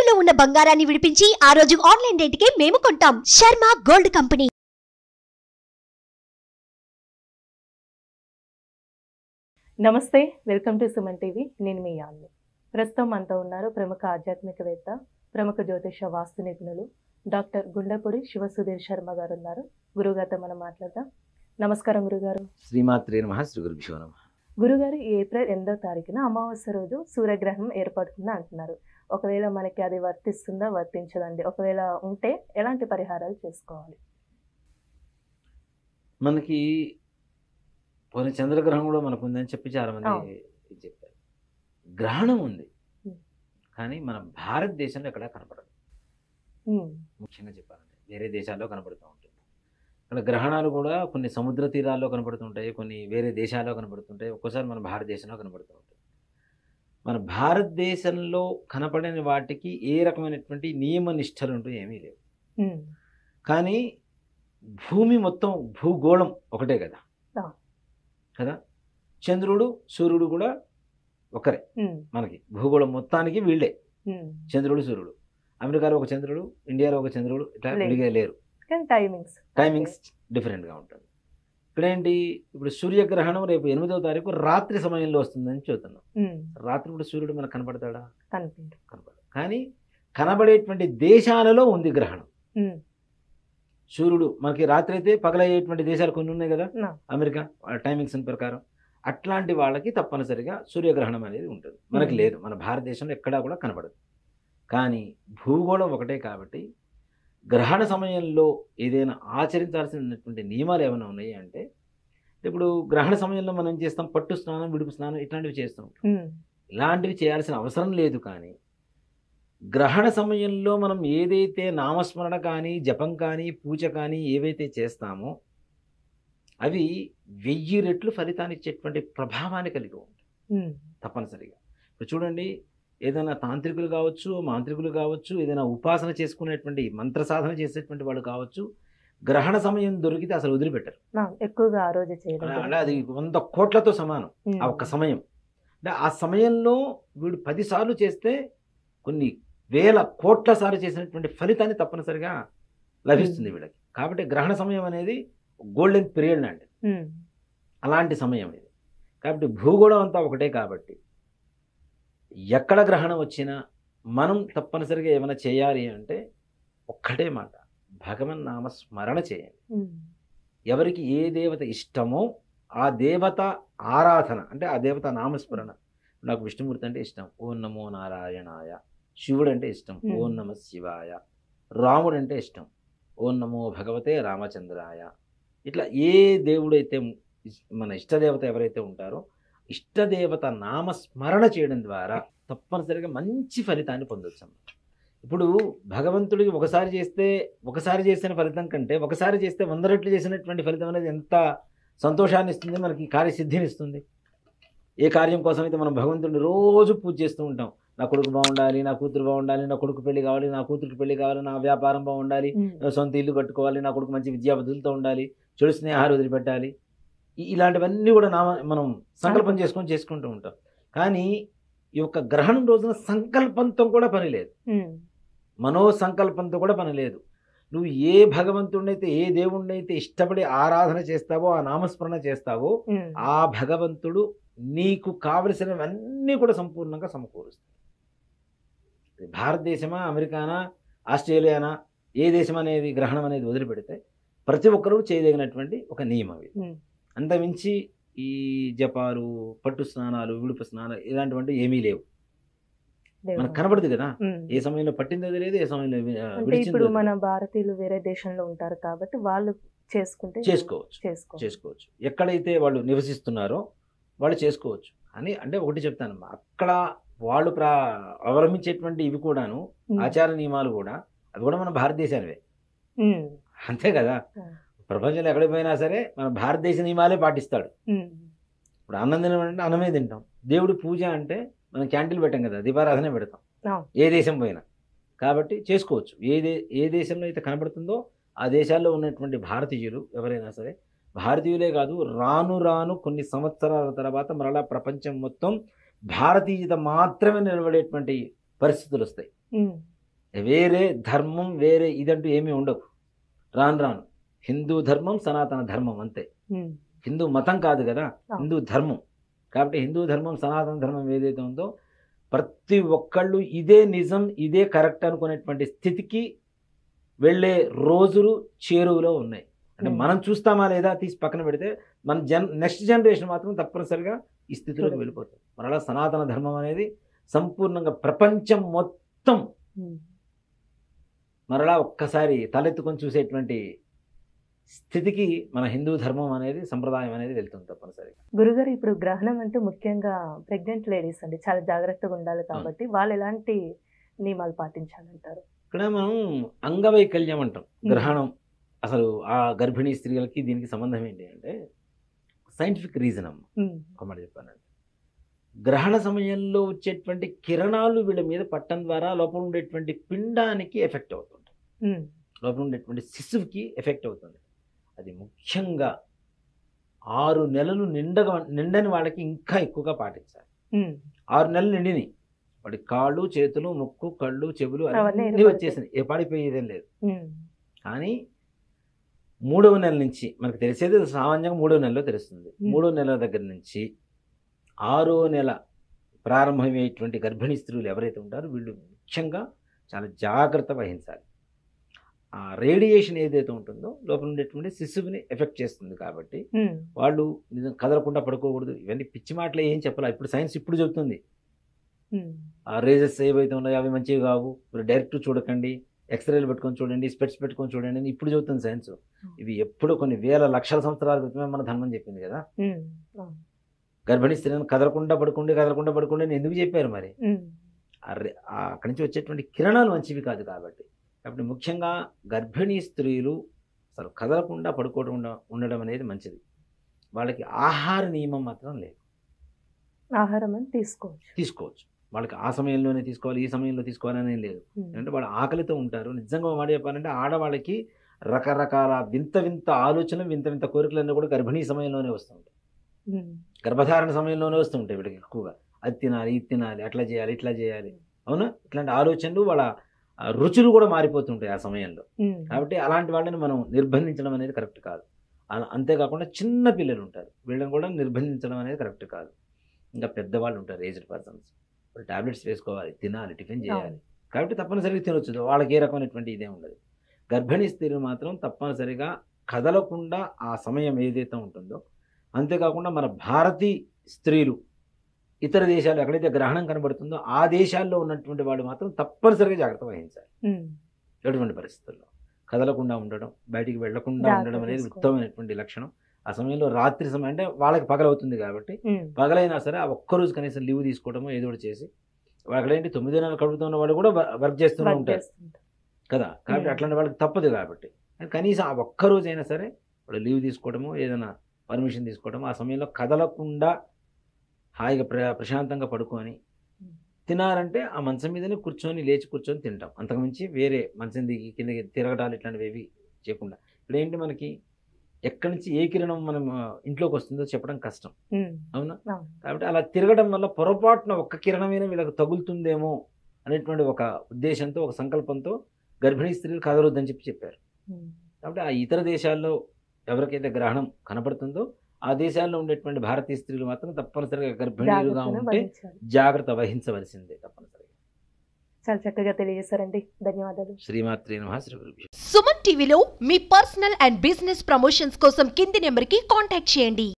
తాకట్టులో ఉన్న బంగారాన్ని విడిపించి ఆ రోజు ఆన్లైన్ రేటుకే మేము కొంటాం శర్మ గోల్డ్ కంపెనీ నమస్తే వెల్కమ్ టు సుమన్ టీవీ నేను మీ యాన్ని ప్రస్తుతం మనతో ఉన్నారు ప్రముఖ ఆధ్యాత్మికవేత్త ప్రముఖ జ్యోతిష వాస్తు నిపుణులు డాక్టర్ గుండెపూడి శివసుధీర్ శర్మ గారు ఉన్నారు గురుగారితో మనం మాట్లాడదాం నమస్కారం గురుగారు శ్రీమాత్రే నమ శ్రీ గురుభ్యో నమ గురుగారు ఈ ఏప్రిల్ ఎనిమిదో తారీఖున అమావాస్య రోజు సూర్యగ్రహణం ఏర్పడుతుందా అంటున్నారు ఒకవేళ మనకి అది వర్తిస్తుందా వర్తించదండి ఒకవేళ ఉంటే ఎలాంటి పరిహారాలు చేసుకోవాలి మనకి పోయిన చంద్రగ్రహణం కూడా మనకు ఉందని చెప్పి చాలా మంది అవును. చెప్పారు గ్రహణం ఉంది ఉం. కానీ మన భారతదేశంలో ఎక్కడా కనపడదు ఉమ్, ముఖ్యంగా చెప్పాలంటే వేరే దేశాల్లో కనపడుతూ ఉంటుంది ఇక్కడ గ్రహణాలు కూడా కొన్ని సముద్ర తీరాల్లో కనపడుతుంటాయి కొన్ని వేరే దేశాల్లో కనపడుతుంటాయి ఒక్కోసారి మన భారతదేశంలో కనపడుతూ ఉంటాయి మన భారతదేశంలో కనపడని వాటికి ఏ రకమైనటువంటి నియమ నిష్టలు అంటూ ఏమీ లేవు ఉమ్, కానీ భూమి మొత్తం భూగోళం ఒకటే కదా ఆ. కదా చంద్రుడు సూర్యుడు కూడా ఒకరే ఉమ్, మనకి భూగోళం మొత్తానికి వీళ్ళే ఉమ్. చంద్రుడు సూర్యుడు అమెరికాలో ఒక చంద్రుడు ఇండియాలో ఒక చంద్రుడు ఇట్లా లేరు. విడిగా లేరు కానీ టైమింగ్స్ టైమింగ్స్ డిఫరెంట్గా ఉంటుంది ఇక్కడ ఏంటి ఇప్పుడు సూర్యగ్రహణం రేపు ఎనిమిదవ తారీఖు రాత్రి సమయంలో వస్తుందని చూస్తున్నాం ఉమ్, రాత్రి ఇప్పుడు సూర్యుడు మనకు కనపడతాడా కనిపించదు కనపడదు కానీ కనబడేటువంటి దేశాలలో ఉంది గ్రహణం ఉమ్, సూర్యుడు మనకి రాత్రి అయితే పగలయ్యేటువంటి దేశాలు కొన్ని ఉన్నాయి కదా నా. అమెరికా వాళ్ళ టైమింగ్స్ ప్రకారం అట్లాంటి వాళ్ళకి తప్పనిసరిగా సూర్యగ్రహణం అనేది ఉంటుంది మనకి Hmm. లేదు మన భారతదేశంలో ఎక్కడా కూడా కనబడదు కానీ భూగోళం ఒకటే కాబట్టి గ్రహణ సమయంలో ఏదైనా ఆచరించాల్సినటువంటి నియమాలు ఏమైనా ఉన్నాయి అంటే ఇప్పుడు గ్రహణ సమయంలో మనం ఏం చేస్తాం పట్టు స్నానం విడుపు స్నానం ఇట్లాంటివి చేస్తూ ఉంటాం ఉమ్, ఇలాంటివి చేయాల్సిన అవసరం లేదు కానీ గ్రహణ సమయంలో మనం ఏదైతే నామస్మరణ కానీ జపం కానీ పూజ కానీ ఏవైతే చేస్తామో అవి వెయ్యి రెట్లు ఫలితాన్ని ఇచ్చేటువంటి ప్రభావాన్ని కలిగి ఉంటాయి ఉమ్, తప్పనిసరిగా ఇప్పుడు చూడండి ఏదైనా తాంత్రికులు కావచ్చు మాంత్రికులు కావచ్చు ఏదైనా ఉపాసన చేసుకునేటువంటి మంత్ర సాధన చేసేటువంటి వాళ్ళు కావచ్చు గ్రహణ సమయం దొరికితే అసలు వదిలిపెట్టరు నా, ఎక్కువగా ఆ రోజు చేయడం అంటే అది వంద కోట్లతో సమానం ఉమ్, ఆ ఒక్క సమయం అంటే ఆ సమయంలో వీడు పదిసార్లు చేస్తే కొన్ని వేల కోట్ల సార్లు చేసినటువంటి ఫలితాన్ని తప్పనిసరిగా లభిస్తుంది వీళ్ళకి కాబట్టి గ్రహణ సమయం అనేది గోల్డెన్ పీరియడ్ లాంటి ఉమ్, అలాంటి సమయం ఇది కాబట్టి భూగోళం అంతా ఒకటే కాబట్టి ఎక్కడ గ్రహణం వచ్చినా మనం తప్పనిసరిగా ఏమైనా చేయాలి అంటే ఒక్కటే మాట భగవన్ నామ స్మరణ చేయండి ఉమ్, ఎవరికి ఏ దేవత ఇష్టమో ఆ దేవత ఆరాధన అంటే ఆ దేవత నామస్మరణ నాకు విష్ణుమూర్తి అంటే ఇష్టం ఓం నమో నారాయణాయ శివుడు అంటే ఇష్టం Hmm. ఓం నమ శివాయ రాముడు అంటే ఇష్టం ఓం నమో భగవతే రామచంద్రాయ ఇట్లా ఏ దేవుడైతే ఇస్- మన ఇష్టదేవత ఎవరైతే ఉంటారో ఇష్టదేవత నామస్మరణ చేయడం ద్వారా తప్పనిసరిగా మంచి ఫలితాన్ని పొందొచ్చు అన్నమాట. ఇప్పుడు భగవంతుడికి ఒకసారి చేస్తే ఒకసారి చేసిన ఫలితం కంటే ఒకసారి చేస్తే వంద రెట్లు చేసినటువంటి ఫలితం అనేది ఎంత సంతోషాన్ని ఇస్తుంది మనకి కార్యసిద్ధిని ఇస్తుంది ఏ కార్యం కోసం అయితే మనం భగవంతుడిని రోజు పూజ చేస్తూ ఉంటాం నా కొడుకు బాగుండాలి నా కూతురు బాగుండాలి నా కొడుకు పెళ్లి కావాలి నా కూతురికి పెళ్లి కావాలి నా వ్యాపారం బాగుండాలి ఉమ్, నా సొంత ఇల్లు కట్టుకోవాలి నా కొడుకు మంచి విద్యాబుద్ధులతో ఉండాలి చెడు స్నేహాలు వదిలిపెట్టాలి ఇ- ఇలాంటివన్నీ కూడా నా మనం సంకల్పం చేసుకొని చేసుకుంటూ ఉంటాం కానీ ఈ యొక్క గ్రహణం రోజున సంకల్పంతో కూడా పని లేదు ఉమ్, మనో సంకల్పంతో కూడా పని లేదు నువ్వు ఏ భగవంతుడినైతే ఏ దేవుణ్ణైతే ఇష్టపడి ఆరాధన చేస్తావో ఆ నామస్మరణ చేస్తావో ఉమ్, ఆ భగవంతుడు నీకు కావలసినవన్నీ కూడా సంపూర్ణంగా సమకూరుస్తాడు ఇది భారతదేశమా అమెరికానా ఆస్ట్రేలియానా ఏ దేశం అనేది గ్రహణం అనేది వదిలిపెడితే ప్రతి ఒక్కరూ చేయదగినటువంటి ఒక నియమం ఇది ఉమ్, అంతమించి ఈ జపాలు పట్టు స్నానాలు విడుపు స్నానాలు ఇలాంటివంటి ఏమీ లేవు దేవుడు. మనకు కనబడదు కదా ఉమ్. ఏ సమయంలో పట్టింది లేదు ఏ సమయంలో వి- ఆ, అంటే విడిచిందో ఇప్పుడు లేదు. మన భారతీయులు వేరే దేశంలో ఉంటారు కాబట్టి వాళ్ళు చేసుకుంటే చేసుకోవచ్చు చేసుకో చేసుకోవచ్చు ఎక్కడైతే వాళ్ళు నివసిస్తున్నారో వాళ్ళు చేసుకోవచ్చు అని అంటే ఒకటి చెప్తాను అక్కడ వాళ్ళు ప్రా అవలంబించేటువంటి ఇవి కూడాను ఉమ్, ఆచార నియమాలు కూడా అవి కూడా మన భారతదేశానివే ఉమ్, అంతే కదా ఆ. ప్రపంచంలో ఎక్కడికి పోయినా సరే మన భారతదేశ నియమాలే పాటిస్తాడు ఉమ్, ఇప్పుడు అన్నం తినమంటే అన్నమే తింటాం దేవుడి పూజ అంటే మనం క్యాంటీన్లు పెట్టాం కదా దీపారాధనే పెడతాం అవును. ఏ దేశం పోయినా కాబట్టి చేసుకోవచ్చు ఏ దే ఏ దేశంలో అయితే కనబడుతుందో ఆ దేశాల్లో ఉన్నటువంటి భారతీయులు ఎవరైనా సరే భారతీయులే కాదు రాను రాను కొన్ని సంవత్సరాల తర్వాత మరలా ప్రపంచం మొత్తం భారతీయత మాత్రమే నిలబడేటువంటి పరిస్థితులు వస్తాయి ఉమ్, వేరే ధర్మం వేరే ఇదంటూ ఏమీ ఉండవు రాను రాను హిందూ ధర్మం సనాతన ధర్మం అంతే ఉమ్, హిందూ మతం కాదు కదా అవును. హిందూ ధర్మం కాబట్టి హిందూ ధర్మం సనాతన ధర్మం ఏదైతే ఉందో ప్రతి ఒక్కళ్ళు ఇదే నిజం ఇదే కరెక్ట్ అనుకునేటువంటి స్థితికి వెళ్ళే రోజులు చేరువలో ఉన్నాయి అంటే Hmm. మనం చూస్తామా లేదా తీసి పక్కన పెడితే మన జన్ నెక్స్ట్ జనరేషన్ మాత్రం తప్పనిసరిగా ఈ స్థితిలోకి చూడదు. వెళ్ళిపోతుంది మరలా సనాతన ధర్మం అనేది సంపూర్ణంగా ప్రపంచం మొత్తం ఉమ్. మరలా ఒక్కసారి తలెత్తుకొని చూసేటువంటి స్థితికి మన హిందూ ధర్మం అనేది సంప్రదాయం అనేది వెళ్తుంది తప్పనిసరిగా గురుగారు ఇప్పుడు గ్రహణం అంటే ముఖ్యంగా ప్రెగ్నెంట్ లేడీస్ అండి చాలా జాగ్రత్తగా ఉండాలి కాబట్టి వాళ్ళు ఎలాంటి నియమాలు పాటించాలంటారు ఇక్కడ మనం అంగవైకల్యం అంటాం గ్రహణం అసలు ఆ గర్భిణీ స్త్రీలకి దీనికి సంబంధం ఏంటి అంటే సైంటిఫిక్ రీజన్ అమ్మ ఉమ్, ఒక మాట చెప్పానంటే గ్రహణ సమయంలో వచ్చేటువంటి కిరణాలు వీళ్ళ మీద పట్టడం ద్వారా లోపల ఉండేటువంటి పిండానికి ఎఫెక్ట్ అవుతుంది ఉమ్, లోపల ఉండేటువంటి శిశువుకి ఎఫెక్ట్ అవుతుంది అది ముఖ్యంగా ఆరు నెలలు నిండగా నిండని వాళ్ళకి ఇంకా ఎక్కువగా పాటించాలి ఉమ్, ఆరు నెలలు నిండిని వాడి కాళ్ళు చేతులు ముక్కు కళ్ళు చెవులు అవన్నీ అన్నీ ఏర్పడతాయి. వచ్చేసినాయి ఏ పాడిపోయేదేం లేదు ఉమ్, కానీ మూడవ నెల నుంచి మనకు తెలిసేది సామాన్యంగా మూడవ నెలలో తెలుస్తుంది Hmm. మూడవ నెల దగ్గర నుంచి ఆరో నెల ప్రారంభమయ్యేటువంటి గర్భిణీ స్త్రీలు ఎవరైతే ఉంటారో వీళ్ళు ముఖ్యంగా చాలా జాగ్రత్త వహించాలి ఆ రేడియేషన్ ఏదైతే ఉంటుందో లోపల ఉండేటువంటి శిశువుని ఎఫెక్ట్ చేస్తుంది కాబట్టి ఉమ్, వాళ్ళు నిజం కదలకుండా పడుకోకూడదు ఇవన్నీ పిచ్చి మాటలు ఏం చెప్పాలి ఇప్పుడు సైన్స్ ఇప్పుడు చెబుతుంది ఉమ్, ఆ రేజెస్ ఏవైతే ఉన్నాయో అవి మంచివి కావు మీరు డైరెక్ట్ చూడకండి ఎక్స్రేలు పెట్టుకొని చూడండి స్పెట్స్ పెట్టుకొని చూడండి అని ఇప్పుడు చెబుతుంది సైన్స్ ఇవి ఎప్పుడు కొన్ని వేల లక్షల సంవత్సరాల క్రితమే మన ధర్మం చెప్పింది కదా ఉమ్, అవును. గర్భిణీ స్త్రీలను కదలకుండా పడుకోండి కదలకుండా పడుకోండి అని ఎందుకు చెప్పారు మరి ఉమ్, ఆ రే- ఆ అక్కడి నుంచి వచ్చేటువంటి కిరణాలు మంచివి కాదు కాబట్టి కాబట్టి ముఖ్యంగా గర్భిణీ స్త్రీలు అసలు కదలకుండా పడుకోవడం ఉండ- ఉండడం అనేది మంచిది వాళ్ళకి ఆహార నియమం మాత్రం లేదు ఆహారం అని తీసుకోవచ్చు తీసుకోవచ్చు వాళ్ళకి ఆ సమయంలోనే తీసుకోవాలి ఈ సమయంలో తీసుకోవాలని ఏం లేదు ఉమ్, ఎందుకంటే వాళ్ళు ఆకలితో ఉంటారు నిజంగా మాట చెప్పాలంటే ఆడవాళ్ళకి రకరకాల వింత వింత ఆలోచనలు వింత వింత కోరికలన్నీ కూడా గర్భిణీ సమయంలోనే వస్తుంటాయి ఉమ్, గర్భధారణ సమయంలోనే వస్తుంటాయి వీళ్ళకి ఎక్కువగా అది తినాలి ఇది తినాలి అట్లా చేయాలి ఇట్లా చేయాలి అవునా ఇట్లాంటి ఆలోచనలు వాళ్ళ ఆ, రుచులు కూడా మారిపోతుంటాయి ఆ సమయంలో ఉమ్, కాబట్టి అలాంటి వాళ్ళని మనం నిర్బంధించడం అనేది కరెక్ట్ కాదు అలా- అంతేకాకుండా చిన్న పిల్లలు ఉంటారు వీళ్ళని కూడా నిర్బంధించడం అనేది కరెక్ట్ కాదు ఇంకా పెద్దవాళ్ళు ఉంటారు ఏజ్డ్ పర్సన్స్ వాళ్ళు టాబ్లెట్స్ వేసుకోవాలి తినాలి టిఫిన్ చేయాలి కాబట్టి తప్పనిసరిగా తినొచ్చు వాళ్ళకి ఏ రకమైనటువంటి ఇదే ఉండదు గర్భిణీ స్త్రీలు మాత్రం తప్పనిసరిగా కదలకుండా ఆ సమయం ఏదైతే ఉంటుందో అంతేకాకుండా మన భారతీ స్త్రీలు ఇతర దేశాలు ఎక్కడైతే గ్రహణం కనబడుతుందో ఆ దేశాల్లో ఉన్నటువంటి వాళ్ళు మాత్రం తప్పనిసరిగా జాగ్రత్త వహించాలి ఉమ్, ఎటువంటి పరిస్థితుల్లో కదలకుండా ఉండడం బయటికి వెళ్లకుండా జాగ్రత్త ఉండడం అనేది తీసుకోవాలి. ఉత్తమమైనటువంటి లక్షణం ఆ సమయంలో రాత్రి సమయం అంటే వాళ్ళకి పగలవుతుంది కాబట్టి ఉమ్, పగలైనా సరే ఆ ఒక్కరోజు కనీసం లీవ్ తీసుకోవడమో ఏదో ఒకటి చేసి అక్కడేంటి తొమ్మిది నెలలు కడుపుతున్న వాళ్ళు కూడా వర్క్ చేస్తూనే వర్క్ ఉంటారు చేస్తుంటారు. కదా కాబట్టి Hmm. అట్లాంటి వాళ్ళకి తప్పదు కాబట్టి కానీ కనీసం ఆ ఒక్క రోజైనా సరే వాళ్ళు లీవ్ తీసుకోవడము ఏదైనా పర్మిషన్ తీసుకోవడము ఆ సమయంలో కదలకుండా హాయిగా ప్ర ప్రశాంతంగా పడుకొని Hmm. తినాలంటే ఆ మంచం మీదనే కూర్చొని లేచి కూర్చొని తింటాం అంతకుమించి వేరే మంచం దిగి కిందకి తిరగడాలు ఇట్లాంటివి ఏవి చేయకుండా ఇప్పుడు ఏంటి మనకి ఎక్కడి నుంచి ఏ కిరణం మనం ఆ, ఇంట్లోకి వస్తుందో చెప్పడం కష్టం ఉమ్, అవునా అవును. కాబట్టి అలా తిరగడం వల్ల పొరపాటున ఒక్క కిరణమైనా వీళ్ళకి తగులుతుందేమో అనేటువంటి ఒక ఉద్దేశంతో ఒక సంకల్పంతో గర్భిణీ స్త్రీలు కదలొద్దని చెప్పి చెప్పారు ఉమ్, కాబట్టి ఆ ఇతర దేశాల్లో ఎవరికైతే గ్రహణం కనపడుతుందో ఆ దేశాల్లో ఉండేటువంటి భారతీయ స్త్రీలు మాత్రం తప్పనిసరిగా గర్భిణీలుగా జాగ్రత్తను ఉంటే వహించాలి జాగ్రత్త వహించవలసిందే తప్పనిసరిగా చాలా చక్కగా తెలియజేశారండి ధన్యవాదాలు శ్రీమాత్రి నమః శ్రీ గురుభ్యో సుమన్ టీవీలో మీ పర్సనల్ అండ్ బిజినెస్ ప్రమోషన్స్ కోసం కింది నెంబర్కి కాంటాక్ట్ చేయండి